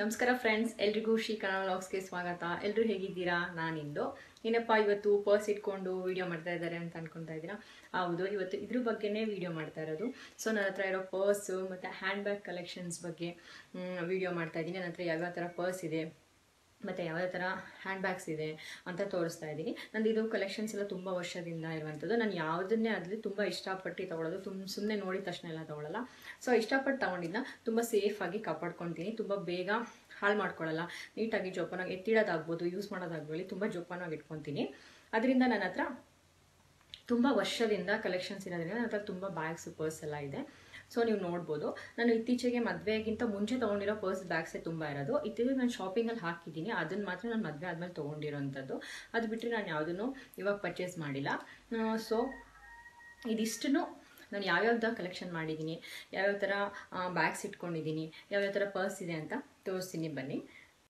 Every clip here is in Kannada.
ನಮಸ್ಕಾರ ಫ್ರೆಂಡ್ಸ್ ಎಲ್ರಿಗೂ ಶ್ರೀ ಕನ್ನಡ ವ್ಲಾಗ್ಸ್ಗೆ ಸ್ವಾಗತ ಎಲ್ಲರೂ ಹೇಗಿದ್ದೀರಾ ನಾನಿಂದು ಏನಪ್ಪ ಇವತ್ತು ಪರ್ಸ್ ಇಟ್ಕೊಂಡು ವಿಡಿಯೋ ಮಾಡ್ತಾ ಇದ್ದಾರೆ ಅಂತ ಅನ್ಕೊಂತಾ ಇದ್ದೀರಾ ಹೌದು ಇವತ್ತು ಇದ್ರ ಬಗ್ಗೆನೇ ವಿಡಿಯೋ ಮಾಡ್ತಾ ಇರೋದು ಸೊ ನನ್ನ ಹತ್ರ ಇರೋ ಪರ್ಸು ಮತ್ತು ಹ್ಯಾಂಡ್ ಬ್ಯಾಗ್ ಕಲೆಕ್ಷನ್ಸ್ ಬಗ್ಗೆ ವಿಡಿಯೋ ಮಾಡ್ತಾ ಇದ್ದೀನಿ ನನ್ನ ಹತ್ರ ಯಾವ್ಯಾವ ಥರ ಪರ್ಸ್ ಇದೆ ಮತ್ತು ಯಾವ್ಯಾವ ಥರ ಹ್ಯಾಂಡ್ ಬ್ಯಾಗ್ಸ್ ಇದೆ ಅಂತ ತೋರಿಸ್ತಾ ಇದ್ದೀನಿ ನಂದು ಇದು ಕಲೆಕ್ಷನ್ಸ್ ಎಲ್ಲ ತುಂಬ ವರ್ಷದಿಂದ ಇರುವಂಥದ್ದು ನಾನು ಯಾವುದನ್ನೇ ಆಗಲಿ ತುಂಬ ಇಷ್ಟಪಟ್ಟು ತೊಗೊಳೋದು ತುಂಬ ಸುಮ್ಮನೆ ನೋಡಿದ ತಕ್ಷಣ ಎಲ್ಲ ತೊಗೊಳಲ್ಲ ಸೊ ಇಷ್ಟಪಟ್ಟು ತೊಗೊಂಡಿದ್ದನ್ನ ತುಂಬ ಸೇಫಾಗಿ ಕಾಪಾಡ್ಕೊತೀನಿ ತುಂಬ ಬೇಗ ಹಾಳು ಮಾಡ್ಕೊಳ್ಳಲ್ಲ ನೀಟಾಗಿ ಜೋಪಾನಾಗಿ ಎತ್ತಿಡೋದಾಗ್ಬೋದು ಯೂಸ್ ಮಾಡೋದಾಗ್ಬೋದು ತುಂಬ ಜೋಪಾನಾಗಿ ಇಟ್ಕೊತೀನಿ ಅದರಿಂದ ನನ್ನ ಹತ್ರ ತುಂಬ ವರ್ಷದಿಂದ ಕಲೆಕ್ಷನ್ಸ್ ಇರೋದ್ರಿಂದ ನನ್ನ ಹತ್ರ ತುಂಬ ಬ್ಯಾಗ್ಸ್ ಪರ್ಸ್ ಎಲ್ಲ ಇದೆ ಸೊ ನೀವು ನೋಡ್ಬೋದು ನಾನು ಇತ್ತೀಚೆಗೆ ಮದುವೆಗಿಂತ ಮುಂಚೆ ತೊಗೊಂಡಿರೋ ಪರ್ಸ್ ಬ್ಯಾಗ್ಸೇ ತುಂಬ ಇರೋದು ಇತ್ತೀಚೆಗೆ ನಾನು ಶಾಪಿಂಗಲ್ಲಿ ಹಾಕಿದ್ದೀನಿ ಅದನ್ನು ಮಾತ್ರ ನಾನು ಮದುವೆ ಆದಮೇಲೆ ತೊಗೊಂಡಿರೋಂಥದ್ದು ಅದು ಬಿಟ್ಟರೆ ನಾನು ಯಾವುದನ್ನು ಇವಾಗ ಪರ್ಚೇಸ್ ಮಾಡಿಲ್ಲ ಸೊ ಇದಿಷ್ಟನ್ನು ನಾನು ಯಾವ್ಯಾವ್ದು ಕಲೆಕ್ಷನ್ ಮಾಡಿದ್ದೀನಿ ಯಾವ್ಯಾವ ಥರ ಬ್ಯಾಗ್ಸ್ ಇಟ್ಕೊಂಡಿದ್ದೀನಿ ಯಾವ್ಯಾವ ಥರ ಪರ್ಸ್ ಇದೆ ಅಂತ ತೋರಿಸ್ತೀನಿ ಬನ್ನಿ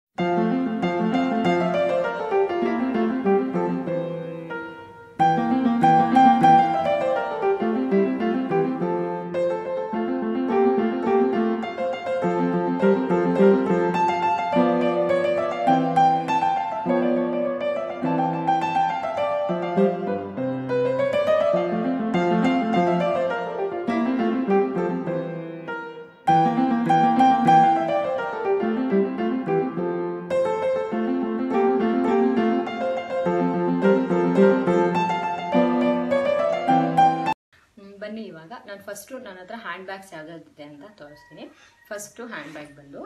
ಬನ್ನಿ ಇವಾಗ ನಾನು ಫಸ್ಟು ನನ್ನ ಹತ್ರ ಹ್ಯಾಂಡ್ ಬ್ಯಾಗ್ಸ್ ಯಾವ್ದಾದಿದೆ ಅಂತ ತೋರಿಸ್ತೀನಿ ಫಸ್ಟು ಹ್ಯಾಂಡ್ ಬ್ಯಾಗ್ ಬಂದು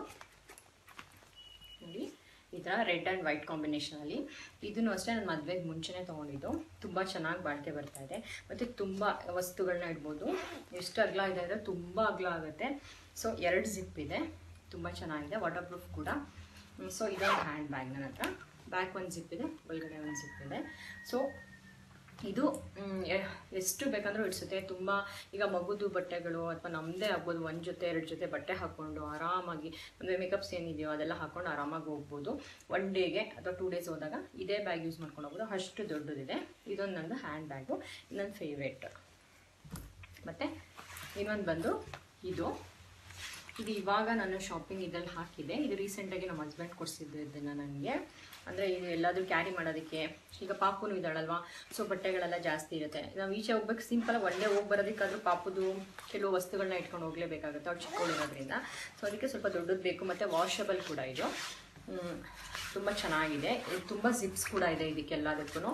ನೋಡಿ ಈ ಥರ ರೆಡ್ ಆ್ಯಂಡ್ ವೈಟ್ ಕಾಂಬಿನೇಷನಲ್ಲಿ ಇದನ್ನು ಅಷ್ಟೇ ನಾನು ಮದುವೆಗೆ ಮುಂಚೆನೇ ತೊಗೊಂಡಿದ್ದು ತುಂಬ ಚೆನ್ನಾಗಿ ಬಾಳಿಕೆ ಬರ್ತಾ ಇದೆ ಮತ್ತು ತುಂಬ ವಸ್ತುಗಳನ್ನ ಇಡ್ಬೋದು ಎಷ್ಟು ಅಗಲ ಇದೆ ಅಂದರೆ ತುಂಬ ಅಗಲ ಆಗುತ್ತೆ ಸೊ ಎರಡು ಜಿಪ್ ಇದೆ ತುಂಬ ಚೆನ್ನಾಗಿದೆ ವಾಟರ್ ಪ್ರೂಫ್ ಕೂಡ ಸೊ ಇದೊಂದು ಹ್ಯಾಂಡ್ ಬ್ಯಾಗ್ ನನ್ನ ಹತ್ರ ಬ್ಯಾಕ್ ಒಂದು ಜಿಪ್ ಇದೆ ಒಳಗಡೆ ಒಂದು ಜಿಪ್ ಇದೆ ಸೊ ಇದು ಎಷ್ಟು ಬೇಕಂದ್ರೂ ಇಡಿಸುತ್ತೆ ತುಂಬ ಈಗ ಮಗುದು ಬಟ್ಟೆಗಳು ಅಥವಾ ನಮ್ಮದೇ ಆಗ್ಬೋದು ಒಂದು ಜೊತೆ ಎರಡು ಜೊತೆ ಬಟ್ಟೆ ಹಾಕ್ಕೊಂಡು ಆರಾಮಾಗಿ ಅಂದರೆ ಮೇಕಪ್ಸ್ ಏನಿದೆಯೋ ಅದೆಲ್ಲ ಹಾಕ್ಕೊಂಡು ಆರಾಮಾಗಿ ಹೋಗ್ಬೋದು ಒನ್ ಡೇಗೆ ಅಥವಾ ಟೂ ಡೇಸ್ ಹೋದಾಗ ಇದೇ ಬ್ಯಾಗ್ ಯೂಸ್ ಮಾಡ್ಕೊಂಡು ಹೋಗ್ಬೋದು ಅಷ್ಟು ದೊಡ್ಡದಿದೆ ಇದೊಂದು ನಂದು ಹ್ಯಾಂಡ್ ಬ್ಯಾಗು ನನ್ನ ಫೇವ್ರೇಟ್ ಮತ್ತು ಇನ್ನೊಂದು ಬಂದು ಇದು ಇದು ಇವಾಗ ನಾನು ಶಾಪಿಂಗ್ ಇದ್ರಲ್ಲಿ ಹಾಕಿದೆ ಇದು ರೀಸೆಂಟಾಗಿ ನಮ್ಮ ಹಸ್ಬೆಂಡ್ ಕೊಡಿಸಿದ್ದು ಇದನ್ನು ನನಗೆ ಅಂದರೆ ಇದು ಎಲ್ಲಾದರೂ ಕ್ಯಾರಿ ಮಾಡೋದಕ್ಕೆ ಈಗ ಪಾಪುನು ಇದ್ದಾಳಲ್ವಾ ಸೊ ಬಟ್ಟೆಗಳೆಲ್ಲ ಜಾಸ್ತಿ ಇರುತ್ತೆ ನಾವು ಈಚೆ ಹೋಗ್ಬೇಕು ಸಿಂಪಲಾಗಿ ಒಳ್ಳೆ ಹೋಗಿ ಬರೋದಕ್ಕಾದ್ರೂ ಪಾಪುದು ಕೆಲವು ವಸ್ತುಗಳನ್ನ ಇಟ್ಕೊಂಡು ಹೋಗಲೇಬೇಕಾಗುತ್ತೆ ಅವ್ರು ಚಿಕ್ಕವಳಿರೋದ್ರಿಂದ ಸೊ ಅದಕ್ಕೆ ಸ್ವಲ್ಪ ದೊಡ್ಡದು ಬೇಕು ಮತ್ತು ವಾಷಬಲ್ ಕೂಡ ಇದು ತುಂಬ ಚೆನ್ನಾಗಿದೆ ಇದು ತುಂಬ ಜಿಪ್ಸ್ ಕೂಡ ಇದೆ ಇದಕ್ಕೆಲ್ಲದಕ್ಕೂ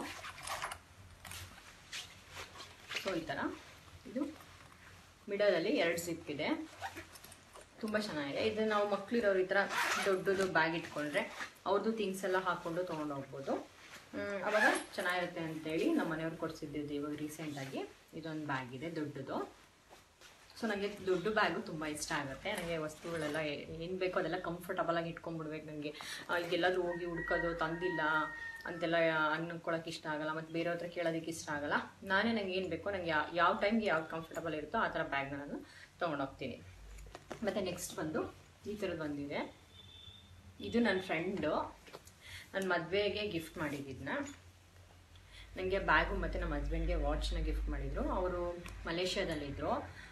ಸೊ ಈ ಥರ ಇದು ಮಿಡಲಲ್ಲಿ ಎರಡು ಜಿಪ್ ಇದೆ ತುಂಬ ಚೆನ್ನಾಗಿದೆ ಇದು ನಾವು ಮಕ್ಕಳಿರೋರು ಈ ಥರ ದೊಡ್ಡದು ಬ್ಯಾಗ್ ಇಟ್ಕೊಂಡ್ರೆ ಅವ್ರದ್ದು ಥಿಂಗ್ಸ್ ಎಲ್ಲ ಹಾಕ್ಕೊಂಡು ತೊಗೊಂಡು ಹೋಗ್ಬೋದು ಅವಾಗ ಚೆನ್ನಾಗಿರುತ್ತೆ ಅಂತೇಳಿ ನಮ್ಮ ಮನೆಯವ್ರು ಕೊಡಿಸಿದ್ದು ಇವಾಗ ರೀಸೆಂಟಾಗಿ ಇದೊಂದು ಬ್ಯಾಗ್ ಇದೆ ದೊಡ್ಡದು ಸೊ ನನಗೆ ದೊಡ್ಡ ಬ್ಯಾಗು ತುಂಬ ಇಷ್ಟ ಆಗುತ್ತೆ ನನಗೆ ವಸ್ತುಗಳೆಲ್ಲ ಏನು ಬೇಕೋ ಅದೆಲ್ಲ ಕಂಫರ್ಟಬಲಾಗಿ ಇಟ್ಕೊಂಡ್ಬಿಡ್ಬೇಕು ನನಗೆ ಈಗೆಲ್ಲಾದ್ರೂ ಹೋಗಿ ಹುಡ್ಕೋದು ತಂದಿಲ್ಲ ಅಂತೆಲ್ಲ ಅನ್ಕೊಳ್ಳೋಕೆ ಇಷ್ಟ ಆಗಲ್ಲ ಮತ್ತು ಬೇರೆ ಹತ್ರ ಕೇಳೋದಕ್ಕೆ ಇಷ್ಟ ಆಗಲ್ಲ ನಾನೇ ನನಗೆ ಏನು ಬೇಕೋ ನನಗೆ ಯಾವ ಟೈಮ್ಗೆ ಯಾವ್ದು ಕಂಫರ್ಟಬಲ್ ಇರುತ್ತೋ ಆ ಥರ ಬ್ಯಾಗ್ನ ನಾನು ತೊಗೊಂಡೋಗ್ತೀನಿ ಮತ್ತು ನೆಕ್ಸ್ಟ್ ಬಂದು ಈ ಥರದ್ದು ಬಂದಿದೆ ಇದು ನನ್ನ ಫ್ರೆಂಡು ನನ್ನ ಮದುವೆಗೆ ಗಿಫ್ಟ್ ಮಾಡಿದ್ದನ್ನ ನನಗೆ ಬ್ಯಾಗು ಮತ್ತು ನಮ್ಮ ಹಸ್ಬೆಂಡ್ಗೆ ವಾಚ್ನ ಗಿಫ್ಟ್ ಮಾಡಿದರು ಅವರು ಮಲೇಷ್ಯಾದಲ್ಲಿದ್ದರು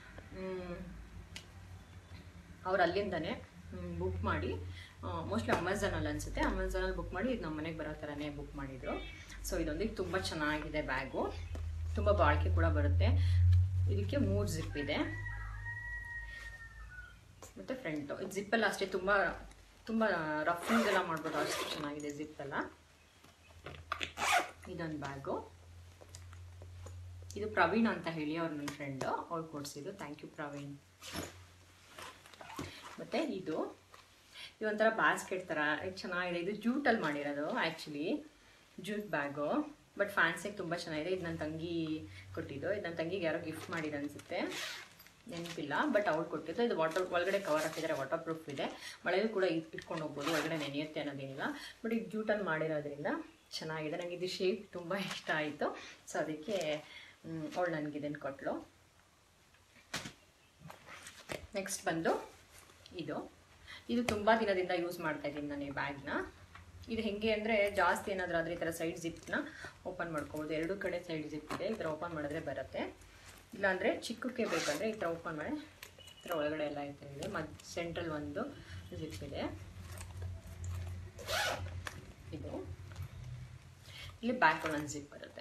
ಅವ್ರು ಅಲ್ಲಿಂದನೇ ಬುಕ್ ಮಾಡಿ ಮೋಸ್ಟ್ಲಿ ಅಮೆಝಾನಲ್ಲಿ ಅನಿಸುತ್ತೆ ಅಮೆಝಾನಲ್ಲಿ ಬುಕ್ ಮಾಡಿ ಇದು ನಮ್ಮ ಮನೆಗೆ ಬರೋ ಥರನೇ ಬುಕ್ ಮಾಡಿದರು ಸೊ ಇದೊಂದಿಗೆ ತುಂಬ ಚೆನ್ನಾಗಿದೆ ಬ್ಯಾಗು ತುಂಬ ಬಾಳಿಕೆ ಕೂಡ ಬರುತ್ತೆ ಇದಕ್ಕೆ ಮೂರು ಜಿಪ್ ಇದೆ ಮತ್ತು ಫ್ರಂಟು ಇದು ಜಿಪ್ಪೆಲ್ಲ ಅಷ್ಟೇ ತುಂಬ ತುಂಬ ರಫಿಂಗ್ ಎಲ್ಲ ಮಾಡ್ಬೋದು ಅಷ್ಟು ಚೆನ್ನಾಗಿದೆ ಜಿಪ್ಪೆಲ್ಲ ಇದೊಂದು ಬ್ಯಾಗು ಇದು ಪ್ರವೀಣ್ ಅಂತ ಹೇಳಿ ಅವ್ರು ನನ್ನ ಫ್ರೆಂಡು ಅವ್ರು ಕೊಡಿಸಿದ್ದು ಥ್ಯಾಂಕ್ ಯು ಪ್ರವೀಣ್ ಮತ್ತು ಇದು ಇದೊಂಥರ ಬಾಸ್ಕೆಟ್ ಥರ ಚೆನ್ನಾಗಿದೆ ಇದು ಜೂಟಲ್ಲಿ ಮಾಡಿರೋದು ಆ್ಯಕ್ಚುಲಿ ಜೂಟ್ ಬ್ಯಾಗು ಬಟ್ ಫ್ಯಾನ್ಸಿಗೆ ತುಂಬ ಚೆನ್ನಾಗಿದೆ ಇದು ನನ್ನ ತಂಗಿ ಕೊಟ್ಟಿದ್ದು ಇದು ನನ್ನ ತಂಗಿಗೆ ಯಾರೋ ಗಿಫ್ಟ್ ಮಾಡಿದ್ದು ಅನಿಸುತ್ತೆ ನೆನಪಿಲ್ಲ ಬಟ್ ಅವ್ಳು ಕೊಟ್ಟಿದ್ದು ಇದು ವಾಟರ್ ಒಳಗಡೆ ಕವರ್ ಹಾಕಿದ್ದಾರೆ ವಾಟರ್ ಪ್ರೂಫ್ ಇದೆ ಮಳೆಯಲ್ಲೂ ಕೂಡ ಇಟ್ಕೊಂಡು ಹೋಗ್ಬೋದು ಒಳಗಡೆ ನೆನೆಯುತ್ತೆ ಅನ್ನೋದೇನಿಲ್ಲ ಬಟ್ ಇದು ಜೂಟಲ್ಲಿ ಮಾಡಿರೋದ್ರಿಂದ ಚೆನ್ನಾಗಿದೆ ನನಗೆ ಇದು ಶೇಪ್ ತುಂಬ ಇಷ್ಟ ಆಯಿತು ಸೊ ಅದಕ್ಕೆ ಅವಳು ನನಗೆ ಇದನ್ನು ಕೊಟ್ಟಳು ನೆಕ್ಸ್ಟ್ ಬಂದು ಇದು ಇದು ತುಂಬ ದಿನದಿಂದ ಯೂಸ್ ಮಾಡ್ತಾ ಇದ್ದೀನಿ ನಾನು ಈ ಬ್ಯಾಗ್ನ ಇದು ಹೆಂಗೆ ಅಂದರೆ ಜಾಸ್ತಿ ಏನಾದರೂ ಆದರೆ ಈ ಥರ ಸೈಡ್ ಜಿಪ್ನ ಓಪನ್ ಮಾಡ್ಕೋಬೋದು ಎರಡು ಕಡೆ ಸೈಡ್ ಜಿಪ್ ಇದೆ ಈ ಥರ ಓಪನ್ ಮಾಡಿದ್ರೆ ಬರುತ್ತೆ ಇಲ್ಲಾಂದರೆ ಚಿಕ್ಕಕ್ಕೆ ಬೇಕಂದರೆ ಈ ಥರ ಓಪನ್ ಮಾಡಿ ಈ ಥರ ಒಳಗಡೆ ಎಲ್ಲ ಇರ್ತಾ ಇದೆ ಮದ್ ಸೆಂಟ್ರಲ್ ಒಂದು ಜಿಪ್ ಇದೆ ಇದು ಇಲ್ಲಿ ಬ್ಯಾಕ್ ಒಂದೊಂದು ಜಿಪ್ ಬರುತ್ತೆ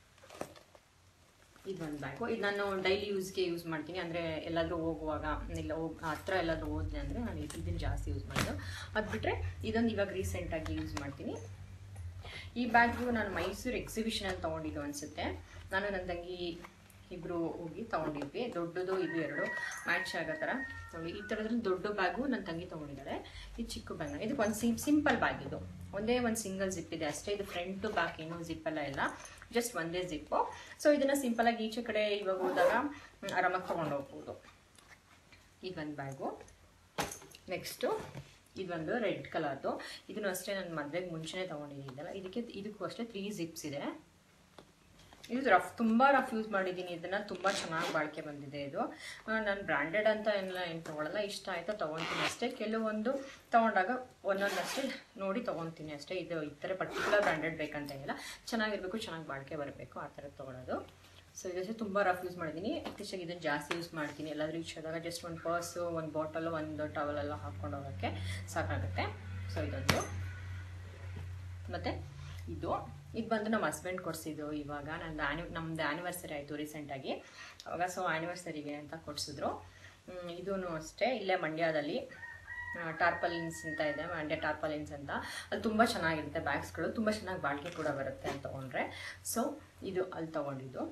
ಇದೊಂದು ಬ್ಯಾಗು ಇದು ನಾನು ಡೈಲಿ ಯೂಸ್ಗೆ ಯೂಸ್ ಮಾಡ್ತೀನಿ ಅಂದರೆ ಎಲ್ಲಾದರೂ ಹೋಗುವಾಗ ಇಲ್ಲ ಹೋಗಿ ಹತ್ರ ಎಲ್ಲಾದರೂ ಹೋದ್ರೆ ಅಂದರೆ ನಾನು ಇದನ್ನು ಜಾಸ್ತಿ ಯೂಸ್ ಮಾಡೋದು ಅದು ಬಿಟ್ಟರೆ ಇದೊಂದು ಇವಾಗ ರೀಸೆಂಟಾಗಿ ಯೂಸ್ ಮಾಡ್ತೀನಿ ಈ ಬ್ಯಾಗು ನಾನು ಮೈಸೂರು ಎಕ್ಸಿಬಿಷನಲ್ಲಿ ತೊಗೊಂಡಿದ್ದು ಅನಿಸುತ್ತೆ ನಾನು ನನ್ನ ತಂಗಿ ಇಬ್ಬರು ಹೋಗಿ ತೊಗೊಂಡಿದ್ವಿ ದೊಡ್ಡದು ಇದು ಎರಡು ಮ್ಯಾಚ್ ಆಗೋ ಥರ ತೊಗೊಂಡು ಈ ಥರದ್ರಲ್ಲಿ ದೊಡ್ಡ ಬ್ಯಾಗು ನನ್ನ ತಂಗಿ ತೊಗೊಂಡಿದ್ದಾಳೆ ಇದು ಚಿಕ್ಕ ಬ್ಯಾಗ್ ಇದಕ್ಕೆ ಒಂದು ಸಿಂ ಸಿಂಪಲ್ ಬ್ಯಾಗ್ ಇದು ಒಂದೇ ಒಂದು ಸಿಂಗಲ್ ಜಿಪ್ ಇದೆ ಅಷ್ಟೇ ಇದು ಫ್ರಂಟು ಬ್ಯಾಕ್ ಏನೂ ಜಿಪ್ ಎಲ್ಲ ಇಲ್ಲ ಜಸ್ಟ್ ಒಂದೇ ಜಿಪ್ಪು ಸೊ ಇದನ್ನು ಸಿಂಪಲಾಗಿ ಈಚೆ ಕಡೆ ಇವಾಗ ಹೋದಾಗ ಮ್, ಆರಾಮಾಗಿ ತೊಗೊಂಡು ಹೋಗ್ಬೋದು ಇದೊಂದು ಬ್ಯಾಗು ನೆಕ್ಸ್ಟು ಇದೊಂದು ರೆಡ್ ಕಲರ್ದು ಇದನ್ನು ಅಷ್ಟೇ ನಾನು ಮದುವೆಗೆ ಮುಂಚೆನೇ ತೊಗೊಂಡಿದ್ದೀನಲ್ಲ ಇದಕ್ಕೆ ಇದಕ್ಕೂ ಅಷ್ಟೇ ತ್ರೀ ಜಿಪ್ಸ್ ಇದೆ ಇದು ರಫ್ ತುಂಬ ರಫ್ ಯೂಸ್ ಮಾಡಿದ್ದೀನಿ ಇದನ್ನು ತುಂಬ ಚೆನ್ನಾಗಿ ಬಾಳಿಕೆ ಬಂದಿದೆ ಇದು ನಾನು ಬ್ರ್ಯಾಂಡೆಡ್ ಅಂತ ಎಲ್ಲ ಏನು ತೊಗೊಳಲ್ಲ ಇಷ್ಟ ಆಯಿತಾ ತೊಗೊತೀನಿ ಅಷ್ಟೇ ಕೆಲವೊಂದು ತೊಗೊಂಡಾಗ ಒಂದೊಂದಷ್ಟೇ ನೋಡಿ ತೊಗೊತೀನಿ ಅಷ್ಟೇ ಇದು ಈ ಥರ ಪರ್ಟಿಕ್ಯುಲರ್ ಬ್ರ್ಯಾಂಡೆಡ್ ಬೇಕಂತ ಏನಿಲ್ಲ ಚೆನ್ನಾಗಿರಬೇಕು ಚೆನ್ನಾಗಿ ಬಾಳಿಕೆ ಬರಬೇಕು ಆ ಥರ ತೊಗೊಳೋದು ಸೊ ಇದಷ್ಟೇ ತುಂಬ ರಫ್ ಯೂಸ್ ಮಾಡಿದ್ದೀನಿ ಇತ್ತೀಚೆಗೆ ಇದನ್ನು ಜಾಸ್ತಿ ಯೂಸ್ ಮಾಡ್ತೀನಿ ಎಲ್ಲಾದರೂ ಯೂಸ್ ಆದಾಗ ಜಸ್ಟ್ ಒಂದು ಪರ್ಸು ಒಂದು ಬಾಟಲು ಒಂದು ಟವಲ್ ಎಲ್ಲ ಹಾಕ್ಕೊಂಡು ಹೋಗೋಕ್ಕೆ ಸಾಕಾಗುತ್ತೆ ಸೊ ಇದೊಂದು ಮತ್ತು ಇದು ಇದು ಬಂದು ನಮ್ಮ ಹಸ್ಬೆಂಡ್ ಕೊಡಿಸಿದ್ದು ಇವಾಗ ನಂದು ಆ್ಯನಿ ನಮ್ಮದು ಆ್ಯನಿವರ್ಸರಿ ಆಯಿತು ರೀಸೆಂಟಾಗಿ ಅವಾಗ ಸೊ ಆ್ಯನಿವರ್ಸರಿಗೆ ಅಂತ ಕೊಡಿಸಿದ್ರು ಇದೂ ಅಷ್ಟೇ ಇಲ್ಲೇ ಮಂಡ್ಯದಲ್ಲಿ ಟಾರ್ಪಲಿನ್ಸ್ ಅಂತ ಇದೆ ಮಂಡ್ಯ ಟಾರ್ಪಲಿನ್ಸ್ ಅಂತ ಅದು ತುಂಬ ಚೆನ್ನಾಗಿರುತ್ತೆ ಬ್ಯಾಗ್ಸ್ಗಳು ತುಂಬ ಚೆನ್ನಾಗಿ ಬಾಳಿಕೆ ಕೂಡ ಬರುತ್ತೆ ಅಂತ ತೊಗೊಂಡ್ರೆ ಸೊ ಇದು ಅಲ್ಲಿ ತೊಗೊಂಡಿದ್ದು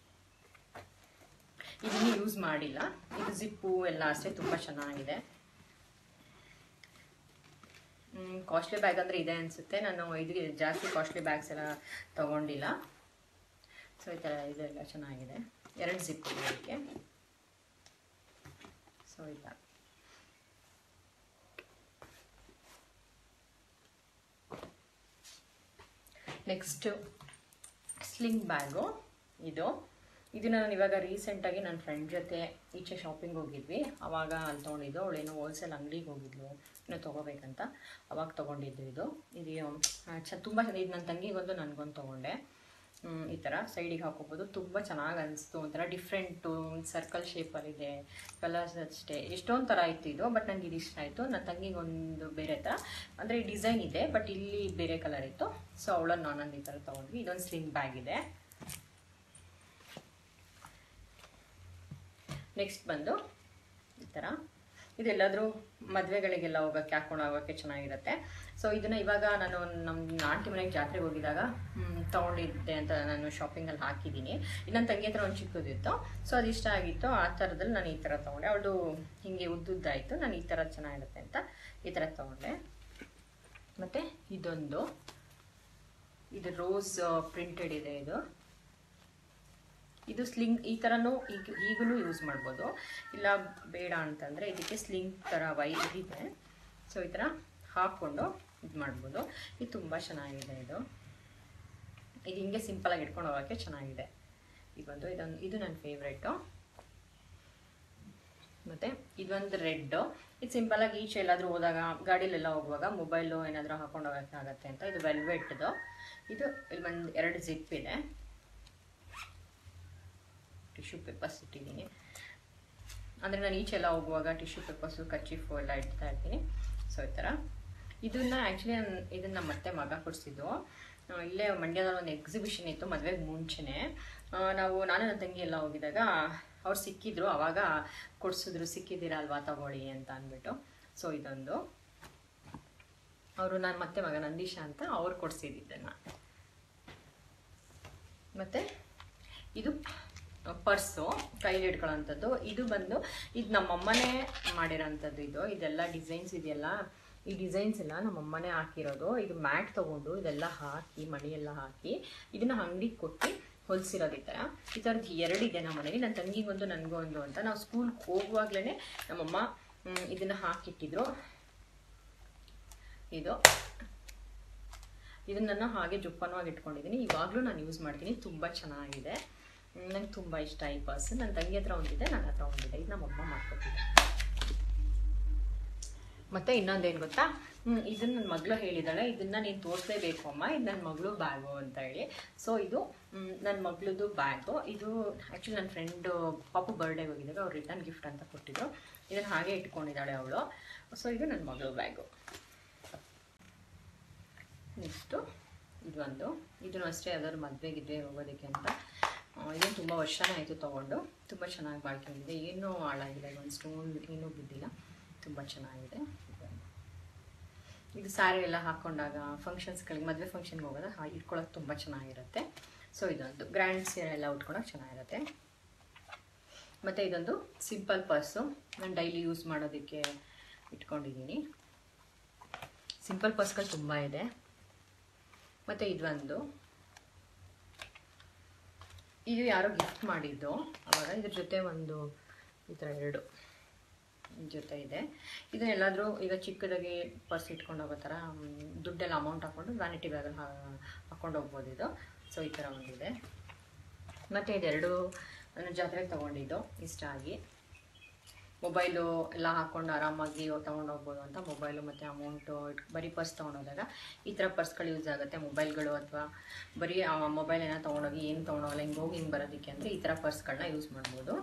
ಇದನ್ನು ಯೂಸ್ ಮಾಡಿಲ್ಲ ಇದು ಜಿಪ್ಪು ಎಲ್ಲ ಅಷ್ಟೇ ತುಂಬ ಚೆನ್ನಾಗಿದೆ ಕಾಸ್ಟ್ಲಿ ಬ್ಯಾಗ್ ಅಂದರೆ ಇದೆ ಅನಿಸುತ್ತೆ ನಾನು ಇದು ಜಾಸ್ತಿ ಕಾಸ್ಟ್ಲಿ ಬ್ಯಾಗ್ಸ್ ಎಲ್ಲ ತೊಗೊಂಡಿಲ್ಲ ಸೊ ಈ ಥರ ಇದೆಲ್ಲ ಚೆನ್ನಾಗಿದೆ ಎರಡು ಜಿಪ್ ಇದೆ ಅದಕ್ಕೆ ಸೊ ಈ ಥರ ನೆಕ್ಸ್ಟು ಸ್ಲಿಂಗ್ ಬ್ಯಾಗು ಇದು ಇದನ್ನ ನಾನು ಇವಾಗ ರೀಸೆಂಟಾಗಿ ನನ್ನ ಫ್ರೆಂಡ್ ಜೊತೆ ಈಚೆ ಶಾಪಿಂಗ್ ಹೋಗಿದ್ವಿ ಅವಾಗ ಅಲ್ಲಿ ತೊಗೊಂಡಿದ್ದು ಅವಳೇನೋ ಹೋಲ್ಸೇಲ್ ಅಂಗಡಿಗೆ ಹೋಗಿದ್ಲು ಏನೋ ತೊಗೋಬೇಕಂತ ಅವಾಗ ತೊಗೊಂಡಿದ್ದು ಇದು ಇದು ಚ ತುಂಬ ಚೆನ್ನಾಗಿ ಇದು ನನ್ನ ತಂಗಿಗೊಂದು ನನಗೊಂದು ತೊಗೊಂಡೆ ಹ್ಮ್, ಈ ಥರ ಸೈಡಿಗೆ ಹಾಕೋಬೋದು ತುಂಬ ಚೆನ್ನಾಗಿ ಅನಿಸ್ತು ಒಂಥರ ಡಿಫ್ರೆಂಟು ಸರ್ಕಲ್ ಶೇಪಲ್ಲಿದೆ ಕಲರ್ಸ್ ಅಷ್ಟೇ ಎಷ್ಟೊಂದು ಥರ ಇತ್ತು ಇದು ಬಟ್ ನನಗೆ ಇದು ಇಷ್ಟ ಆಯಿತು ನನ್ನ ತಂಗಿಗೊಂದು ಬೇರೆ ಥರ ಅಂದರೆ ಡಿಸೈನ್ ಇದೆ ಬಟ್ ಇಲ್ಲಿ ಬೇರೆ ಕಲರ್ ಇತ್ತು ಸೊ ಅವಳನ್ನು ನಾನೊಂದು ಈ ಥರ ತೊಗೊಂಡ್ವಿ ಇದೊಂದು ಸ್ಲಿಂಗ್ ಬ್ಯಾಗ್ ಇದೆ ನೆಕ್ಸ್ಟ್ ಬಂದು ಈ ಥರ ಇದೆಲ್ಲಾದರೂ ಮದುವೆಗಳಿಗೆಲ್ಲ ಹೋಗೋಕ್ಕೆ ಹಾಕೊಂಡು ಹೋಗೋಕ್ಕೆ ಚೆನ್ನಾಗಿರುತ್ತೆ ಸೊ ಇದನ್ನು ಇವಾಗ ನಾನು ನಮ್ಮ ಆಂಟಿ ಮನೆಗೆ ಜಾತ್ರೆಗೆ ಹೋಗಿದಾಗ ಮ್, ತಗೊಂಡಿದ್ದೆ ಅಂತ ನಾನು ಶಾಪಿಂಗಲ್ಲಿ ಹಾಕಿದ್ದೀನಿ ಇದು ನನ್ನ ತಂಗಿ ಹತ್ರ ಒಂದು ಚಿಕ್ಕದಿತ್ತು ಸೊ ಅದು ಇಷ್ಟ ಆಗಿತ್ತು ಆ ಥರದಲ್ಲಿ ನಾನು ಈ ಥರ ತೊಗೊಂಡೆ ಅವಳು ಹೀಗೆ ಉದ್ದುದ್ದಾಯಿತು ನಾನು ಈ ಥರ ಚೆನ್ನಾಗಿರುತ್ತೆ ಅಂತ ಈ ಥರ ತೊಗೊಂಡೆ ಮತ್ತು ಇದೊಂದು ಇದು ರೋಸ್ ಪ್ರಿಂಟೆಡ್ ಇದೆ ಇದು ಇದು ಸ್ಲಿಂಗ್ ಈ ಥರನೂ ಈಗ ಈಗಲೂ ಯೂಸ್ ಮಾಡ್ಬೋದು ಇಲ್ಲ ಬೇಡ ಅಂತಂದರೆ ಇದಕ್ಕೆ ಸ್ಲಿಂಗ್ ಥರ ವೈ ಇದೆ ಸೊ ಈ ಥರ ಹಾಕ್ಕೊಂಡು ಇದು ಮಾಡ್ಬೋದು ಇದು ತುಂಬ ಚೆನ್ನಾಗಿದೆ ಇದು ಇದು ಹಿಂಗೆ ಸಿಂಪಲಾಗಿ ಇಟ್ಕೊಂಡು ಹೋಗೋಕ್ಕೆ ಚೆನ್ನಾಗಿದೆ ಇದು ಬಂದು ಇದೊಂದು ಇದು ನನ್ನ ಫೇವ್ರೇಟು ಮತ್ತು ಇದೊಂದು ರೆಡ್ಡು ಇದು ಸಿಂಪಲಾಗಿ ಈಚೆ ಎಲ್ಲಾದರೂ ಹೋದಾಗ ಗಾಡೀಲೆಲ್ಲ ಹೋಗುವಾಗ ಮೊಬೈಲು ಏನಾದರೂ ಹಾಕೊಂಡು ಹೋಗೋಕ್ಕೆ ಆಗುತ್ತೆ ಅಂತ ಇದು ವೆಲ್ವೆಟ್ದು ಇದು ಇಲ್ಲಿ ಒಂದು ಎರಡು ಜಿಪ್ ಇದೆ ಟಿಶ್ಯೂ ಪೇಪರ್ಸ್ ಇಟ್ಟಿದ್ದೀನಿ ಅಂದರೆ ನಾನು ಈಚೆಲ್ಲ ಹೋಗುವಾಗ ಟಿಶ್ಯೂ ಪೇಪರ್ಸು ಕಚ್ಚಿಫು ಎಲ್ಲ ಇಡ್ತಾ ಇರ್ತೀನಿ ಸೊ ಈ ಥರ ಇದನ್ನ ಆ್ಯಕ್ಚುಲಿ ನಾನು ಇದನ್ನು ಮತ್ತೆ ಮಗ ಕೊಡಿಸಿದ್ದು ಇಲ್ಲೇ ಮಂಡ್ಯದಲ್ಲಿ ಒಂದು ಎಕ್ಸಿಬಿಷನ್ ಇತ್ತು ಮದುವೆಗೆ ಮುಂಚೆನೇ ಆ, ನಾವು ನಾನು ನನ್ನ ತಂಗಿ ಎಲ್ಲ ಹೋಗಿದಾಗ ಅವ್ರು ಸಿಕ್ಕಿದ್ರು ಅವಾಗ ಕೊಡಿಸಿದ್ರು ಸಿಕ್ಕಿದ್ದೀರಾ ಅಲ್ವಾ ತಗೊಳ್ಳಿ ಅಂತ ಅಂದ್ಬಿಟ್ಟು ಸೊ ಇದೊಂದು ಅವರು ನಾನು ಮತ್ತೆ ಮಗ ನಂದೀಶ ಅಂತ ಅವ್ರು ಕೊಡಿಸಿದ್ದನ್ನು ಮತ್ತು ಇದು ಪರ್ಸು ಕೈಲಿ ಇಟ್ಕೊಳ್ಳೋಂಥದ್ದು ಇದು ಬಂದು ಇದು ನಮ್ಮಮ್ಮನೇ ಮಾಡಿರೋಂಥದ್ದು ಇದು ಇದೆಲ್ಲ ಡಿಸೈನ್ಸ್ ಇದೆಯಲ್ಲ ಈ ಡಿಸೈನ್ಸ್ ಎಲ್ಲ ನಮ್ಮಮ್ಮನೇ ಹಾಕಿರೋದು ಇದು ಮ್ಯಾಟ್ ತೊಗೊಂಡು ಇದೆಲ್ಲ ಹಾಕಿ ಮಣಿ ಎಲ್ಲ ಹಾಕಿ ಇದನ್ನ ಅಂಗಡಿಗೆ ಕೊಟ್ಟು ಹೊಲಿಸಿರೋದು ಈ ಥರ ಈ ಥರದ್ದು ಎರಡಿದೆ ನಮ್ಮ ಮನೇಲಿ ನನ್ನ ತಂಗಿಗೊಂದು ನನಗೊಂದು ಅಂತ ನಾವು ಸ್ಕೂಲ್ಗೆ ಹೋಗುವಾಗಲೇ ನಮ್ಮಮ್ಮ ಮ್, ಇದನ್ನ ಹಾಕಿಟ್ಟಿದ್ರು ಇದು ಇದನ್ನ ನಾನು ಹಾಗೆ ಜೋಪಾನವಾಗಿ ಇಟ್ಕೊಂಡಿದ್ದೀನಿ ಇವಾಗಲೂ ನಾನು ಯೂಸ್ ಮಾಡ್ತೀನಿ ತುಂಬ ಚೆನ್ನಾಗಿದೆ ನಂಗೆ ತುಂಬ ಇಷ್ಟ ಈ ಪರ್ಸ್ ನನ್ನ ತಂಗಿ ಹತ್ರ ಒಂದಿದೆ ನನ್ನ ಹತ್ರ ಒಂದಿದೆ ಇದು ನಮ್ಮಮ್ಮ ಮಾಡ್ಕೊಟ್ಟಿದ್ದೆ ಮತ್ತೆ ಇನ್ನೊಂದೇನು ಗೊತ್ತಾ ಹ್ಮ್, ಇದನ್ನ ನನ್ನ ಮಗಳು ಹೇಳಿದಾಳೆ ಇದನ್ನ ನೀನು ತೋರಿಸ್ಲೇಬೇಕು ಅಮ್ಮ ಇದು ನನ್ನ ಮಗಳು ಬ್ಯಾಗು ಅಂತ ಹೇಳಿ ಸೊ ಇದು ಮ್, ನನ್ನ ಮಗಳದು ಬ್ಯಾಗು ಇದು ಆ್ಯಕ್ಚುಲಿ ನನ್ನ ಫ್ರೆಂಡು ಪಾಪು ಬರ್ಡೇಗೆ ಹೋಗಿದ್ದಾಗ ಅವ್ರು ರಿಟರ್ನ್ ಗಿಫ್ಟ್ ಅಂತ ಕೊಟ್ಟಿದ್ರು ಇದನ್ನು ಹಾಗೆ ಇಟ್ಕೊಂಡಿದ್ದಾಳೆ ಅವಳು ಸೊ ಇದು ನನ್ನ ಮಗಳು ಬ್ಯಾಗು ನೆಕ್ಸ್ಟು ಇದೊಂದು ಇದನ್ನು ಅಷ್ಟೇ ಯಾವ್ದಾದ್ರು ಮದುವೆ ಗಿದ್ವೆ ಹೋಗೋದಕ್ಕೆ ಅಂತ ಆ, ಇದನ್ನು ತುಂಬ ವರ್ಷನೇ ಆಯಿತು ತೊಗೊಂಡು ತುಂಬ ಚೆನ್ನಾಗಿ ಬಾಳಿಕೆ ಬಂದಿದೆ ಏನೂ ಹಾಳಾಗಿಲ್ಲ ಒಂದು ಸ್ಟೋನ್ ಏನೂ ಬಿದ್ದಿಲ್ಲ ತುಂಬ ಚೆನ್ನಾಗಿದೆ ಇದು ಸ್ಯಾರಿ ಎಲ್ಲ ಹಾಕ್ಕೊಂಡಾಗ ಫಂಕ್ಷನ್ಸ್ಗಳಿಗೆ ಮದುವೆ ಫಂಕ್ಷನ್ಗೆ ಹೋಗೋದಾಗ ಹಾ ಇಟ್ಕೊಳ್ಳೋಕೆ ತುಂಬ ಚೆನ್ನಾಗಿರುತ್ತೆ ಸೊ ಇದೊಂದು ಗ್ರ್ಯಾಂಡ್ ಸೀರೆ ಎಲ್ಲ ಉಟ್ಕೊಳಕ್ಕೆ ಚೆನ್ನಾಗಿರುತ್ತೆ ಮತ್ತು ಇದೊಂದು ಸಿಂಪಲ್ ಪರ್ಸು ನಾನು ಡೈಲಿ ಯೂಸ್ ಮಾಡೋದಕ್ಕೆ ಇಟ್ಕೊಂಡಿದ್ದೀನಿ ಸಿಂಪಲ್ ಪರ್ಸ್ಗಳು ತುಂಬ ಇದೆ ಮತ್ತು ಇದೊಂದು ಇದು ಯಾರೋ ಗಿಫ್ಟ್ ಮಾಡಿದ್ದು ಅವಾಗ ಇದ್ರ ಜೊತೆ ಒಂದು ಈ ಥರ ಎರಡು ಜೊತೆ ಇದೆ ಇದನ್ನ ಎಲ್ಲಾದರೂ ಈಗ ಚಿಕ್ಕದಾಗಿ ಪರ್ಸ್ ಇಟ್ಕೊಂಡು ಹೋಗೋ ಥರ ಮ್, ದುಡ್ಡೆಲ್ಲ ಅಮೌಂಟ್ ಹಾಕ್ಕೊಂಡು ವ್ಯಾನಿಟಿ ಬ್ಯಾಗಲ್ಲಿ ಹಾಕ್ಕೊಂಡು ಹೋಗ್ಬೋದು ಇದು ಸೊ ಈ ಥರ ಒಂದಿದೆ ಮತ್ತು ಇದೆರಡು ನಾನು ಜಾತ್ರೆಗೆ ತೊಗೊಂಡಿದ್ದು ಇಷ್ಟ ಆಗಿ ಮೊಬೈಲು ಎಲ್ಲ ಹಾಕ್ಕೊಂಡು ಆರಾಮಾಗಿ ತೊಗೊಂಡು ಹೋಗ್ಬೋದು ಅಂತ ಮೊಬೈಲು ಮತ್ತು ಅಮೌಂಟು ಬರೀ ಪರ್ಸ್ ತೊಗೊಂಡೋದಾಗ ಈ ಥರ ಪರ್ಸ್ಗಳು ಯೂಸ್ ಆಗುತ್ತೆ ಮೊಬೈಲ್ಗಳು ಅಥವಾ ಬರೀ ಮೊಬೈಲ್ ಏನೋ ತೊಗೊಂಡೋಗಿ ಏನು ತೊಗೊಂಡೋಗಲ್ಲ ಹಿಂಗೆ ಹೋಗಿ ಹಿಂಗೆ ಬರೋದಕ್ಕೆ ಅಂದರೆ ಈ ಥರ ಪರ್ಸ್ಗಳನ್ನ ಯೂಸ್ ಮಾಡ್ಬೋದು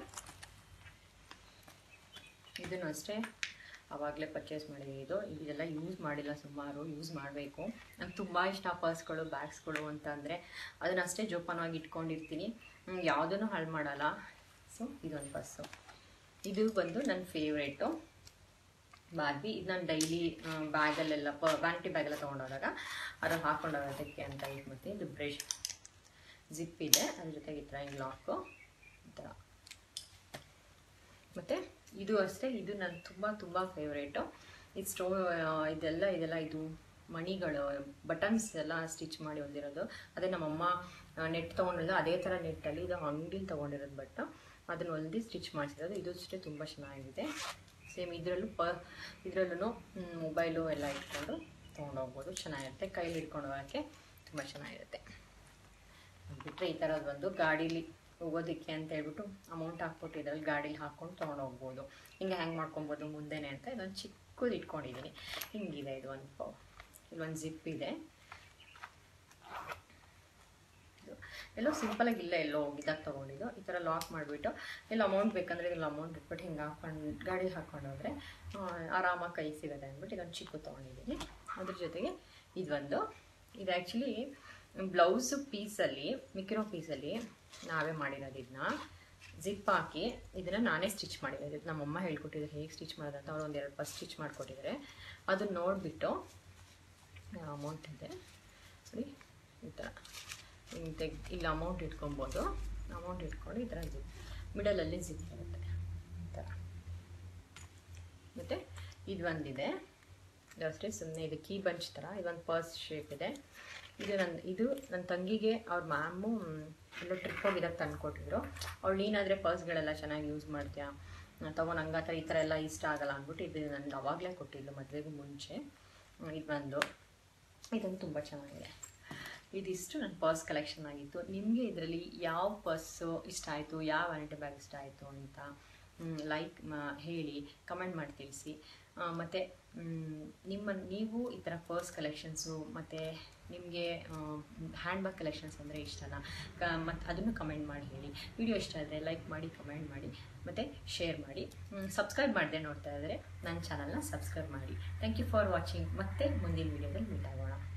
ಇದನ್ನು ಅಷ್ಟೇ ಆವಾಗಲೇ ಪರ್ಚೇಸ್ ಮಾಡಿದ್ದೀನಿ ಇದು ಇದೆಲ್ಲ ಯೂಸ್ ಮಾಡಿಲ್ಲ ಸುಮಾರು ಯೂಸ್ ಮಾಡಬೇಕು ನಂಗೆ ತುಂಬ ಇಷ್ಟ ಪರ್ಸ್ಗಳು ಬ್ಯಾಗ್ಸ್ಗಳು ಅಂತ ಅಂದರೆ ಅದನ್ನ ಅಷ್ಟೇ ಜೋಪಾನವಾಗಿ ಇಟ್ಕೊಂಡಿರ್ತೀನಿ ಯಾವುದನ್ನು ಹಾಳು ಮಾಡಲ್ಲ ಸೊ ಇದೊಂದು ಪರ್ಸು ಇದು ಬಂದು ನನ್ನ ಫೇವ್ರೇಟು ಬಾರ್ಬಿ ಇದು ನಾನು ಡೈಲಿ ಬ್ಯಾಗಲ್ಲೆಲ್ಲ ಪ ವ್ಯಾನಿಟಿ ಬ್ಯಾಗೆಲ್ಲ ತೊಗೊಂಡೋದಾಗ ಅದ್ರಲ್ಲಿ ಹಾಕೊಂಡು ಹೋಗೋದಕ್ಕೆ ಅಂತ ಯೂಸ್ ಮಾಡ್ತೀನಿ ಇದು ಬ್ರಷ್ ಜಿಪ್ ಇದೆ ಅದ್ರ ಜೊತೆಗೆ ಈ ಥರ ಹಿಂಗೆ ಲಾಕು ಈ ಥರ ಮತ್ತು ಇದು ಅಷ್ಟೇ ಇದು ನನ್ನ ತುಂಬ ತುಂಬ ಫೇವ್ರೇಟು ಇದು ಸ್ಟೋ ಇದೆಲ್ಲ ಇದೆಲ್ಲ ಇದು ಮಣಿಗಳು ಬಟನ್ಸ್ ಎಲ್ಲ ಸ್ಟಿಚ್ ಮಾಡಿ ಹೊಂದಿರೋದು ಅದೇ ನಮ್ಮಮ್ಮ ನೆಟ್ ತೊಗೊಂಡಿಲ್ಲ ಅದೇ ಥರ ನೆಟ್ಟಲ್ಲಿ ಇದು ಅಂಗಡಿಲಿ ತೊಗೊಂಡಿರೋದು ಬಟ್ ಅದನ್ನು ಹೊಲ್ದು ಸ್ಟಿಚ್ ಮಾಡಿಸಿರೋದು ಇದು ಅಷ್ಟೇ ತುಂಬ ಚೆನ್ನಾಗಿದೆ ಸೇಮ್ ಇದರಲ್ಲೂ ಪ ಇದರಲ್ಲೂ ಮೊಬೈಲು ಎಲ್ಲ ಇಟ್ಕೊಂಡು ತೊಗೊಂಡೋಗ್ಬೋದು ಚೆನ್ನಾಗಿರುತ್ತೆ ಕೈಲಿ ಹಿಡ್ಕೊಂಡು ಹೋಗೋಕ್ಕೆ ತುಂಬ ಚೆನ್ನಾಗಿರುತ್ತೆ ಬಿಟ್ಟರೆ ಈ ಥರದ್ದು ಒಂದು ಗಾಡೀಲಿ ಹೋಗೋದಕ್ಕೆ ಅಂತ ಹೇಳ್ಬಿಟ್ಟು ಅಮೌಂಟ್ ಹಾಕ್ಬಿಟ್ಟು ಇದ್ರಲ್ಲಿ ಗಾಡೀಲಿ ಹಾಕ್ಕೊಂಡು ತೊಗೊಂಡು ಹೋಗ್ಬೋದು ಹಿಂಗೆ ಹ್ಯಾಂಗ್ ಮಾಡ್ಕೊಬೋದು ಮುಂದೆನೆ ಅಂತ ಇದೊಂದು ಚಿಕ್ಕದು ಇಟ್ಕೊಂಡಿದ್ದೀನಿ ಹಿಂಗಿದೆ ಇದು ಒಂದು ಪೌ ಇಲ್ಲೊಂದು ಜಿಪ್ ಇದೆ ಇದು ಎಲ್ಲೋ ಸಿಂಪಲಾಗಿ ಇಲ್ಲ ಎಲ್ಲೋ ಹೋಗಿದ್ದಾಗ ತೊಗೊಂಡಿದ್ದು ಈ ಥರ ಲಾಕ್ ಮಾಡಿಬಿಟ್ಟು ಎಲ್ಲ ಅಮೌಂಟ್ ಬೇಕಂದರೆ ಇದ್ರಲ್ಲಿ ಅಮೌಂಟ್ ಇಟ್ಬಿಟ್ಟು ಹಿಂಗೆ ಹಾಕೊಂಡು ಗಾಡೀಲಿ ಹಾಕ್ಕೊಂಡು ಹೋದರೆ ಆರಾಮಾಗಿ ಕೈ ಸಿಗುತ್ತೆ ಅಂದ್ಬಿಟ್ಟು ಇದೊಂದು ಚಿಕ್ಕ ತೊಗೊಂಡಿದ್ದೀನಿ ಅದ್ರ ಜೊತೆಗೆ ಇದೊಂದು ಇದು ಆ್ಯಕ್ಚುಲಿ ಬ್ಲೌಸು ಪೀಸಲ್ಲಿ ಮಿಕ್ಕಿರೋ ಪೀಸಲ್ಲಿ ನಾವೇ ಮಾಡಿರೋದು ಇದನ್ನ ಜಿಪ್ ಹಾಕಿ ಇದನ್ನು ನಾನೇ ಸ್ಟಿಚ್ ಮಾಡಿರೋದು ಇದು ನಮ್ಮಮ್ಮ ಹೇಳ್ಕೊಟ್ಟಿದ್ರು ಹೇಗೆ ಸ್ಟಿಚ್ ಮಾಡೋದು ಅಂತ ಅವ್ರು ಒಂದೆರಡು ಪಸ್ ಸ್ಟಿಚ್ ಮಾಡಿಕೊಟ್ಟಿದ್ದಾರೆ ಅದನ್ನ ನೋಡಿಬಿಟ್ಟು ಅಮೌಂಟ್ ಇದೆ ನೋಡಿ ಈ ಥರ ಹಿಂಗೆ ತೆಗ್ ಇಲ್ಲಿ ಅಮೌಂಟ್ ಇಟ್ಕೊಬೋದು ಅಮೌಂಟ್ ಇಟ್ಕೊಂಡು ಈ ಥರ ಜಿಪ್ ಮಿಡಲಲ್ಲಿ ಜಿಪ್ ಬರುತ್ತೆ ಈ ಥರ ಮತ್ತು ಇದು ಒಂದಿದೆ ಇದು ಅಷ್ಟೇ ಸುಮ್ಮನೆ ಇದು ಕೀ ಬಂಚ್ ಥರ ಇದೊಂದು ಪರ್ಸ್ ಶೇಪ್ ಇದೆ ಇದು ನನ್ನ ಇದು ನನ್ನ ತಂಗಿಗೆ ಅವ್ರ ಮ್ಯಾಮು ಎಲ್ಲೋ ಟ್ರಿಪ್ ಹೋಗಿದಾಗ ತಂದುಕೊಟ್ಟಿದ್ರು ಅವಳು ನೀನಾದರೆ ಪರ್ಸ್ಗಳೆಲ್ಲ ಚೆನ್ನಾಗಿ ಯೂಸ್ ಮಾಡ್ತೀಯಾ ತಗೋ ನಂಗೆ ಆ ಥರ ಈ ಥರ ಎಲ್ಲ ಇಷ್ಟ ಆಗಲ್ಲ ಅಂದ್ಬಿಟ್ಟು ಇದು ನನಗೆ ಅವಾಗಲೇ ಕೊಟ್ಟಿದ್ದು ಮದುವೆಗೂ ಮುಂಚೆ ಹ್ಮ್, ಇದು ಬಂದು ಇದೊಂದು ತುಂಬ ಚೆನ್ನಾಗಿದೆ ಇದಿಷ್ಟು ನನ್ನ ಪರ್ಸ್ ಕಲೆಕ್ಷನ್ ಆಗಿತ್ತು ನಿಮಗೆ ಇದರಲ್ಲಿ ಯಾವ ಪರ್ಸು ಇಷ್ಟ ಆಯಿತು ಯಾವ ವ್ಯಾನಿಟಿ ಬ್ಯಾಗ್ ಇಷ್ಟ ಆಯಿತು ಅಂತ ಲೈಕ್ ಹೇಳಿ ಕಮೆಂಟ್ ಮಾಡಿ ತಿಳಿಸಿ ಮತ್ತು ನಿಮ್ಮ ನೀವು ಈ ಥರ ಪರ್ಸ್ ಕಲೆಕ್ಷನ್ಸು ಮತ್ತು ನಿಮಗೆ ಹ್ಯಾಂಡ್ ಬ್ಯಾಗ್ ಕಲೆಕ್ಷನ್ಸ್ ಅಂದರೆ ಇಷ್ಟನಾ ಕ ಮತ್ತು ಅದನ್ನು ಕಮೆಂಟ್ ಮಾಡಿ ಹೇಳಿ ವಿಡಿಯೋ ಇಷ್ಟ ಆದರೆ ಲೈಕ್ ಮಾಡಿ ಕಮೆಂಟ್ ಮಾಡಿ ಮತ್ತು ಶೇರ್ ಮಾಡಿ ಸಬ್ಸ್ಕ್ರೈಬ್ ಮಾಡದೆ ನೋಡ್ತಾ ಇದ್ದರೆ ನನ್ನ ಚಾನಲ್ನ ಸಬ್ಸ್ಕ್ರೈಬ್ ಮಾಡಿ ಥ್ಯಾಂಕ್ ಯು ಫಾರ್ ವಾಚಿಂಗ್ ಮತ್ತೆ ಮುಂದಿನ ವೀಡಿಯೋದಲ್ಲಿ ಮೀಟ್ ಆಗೋಣ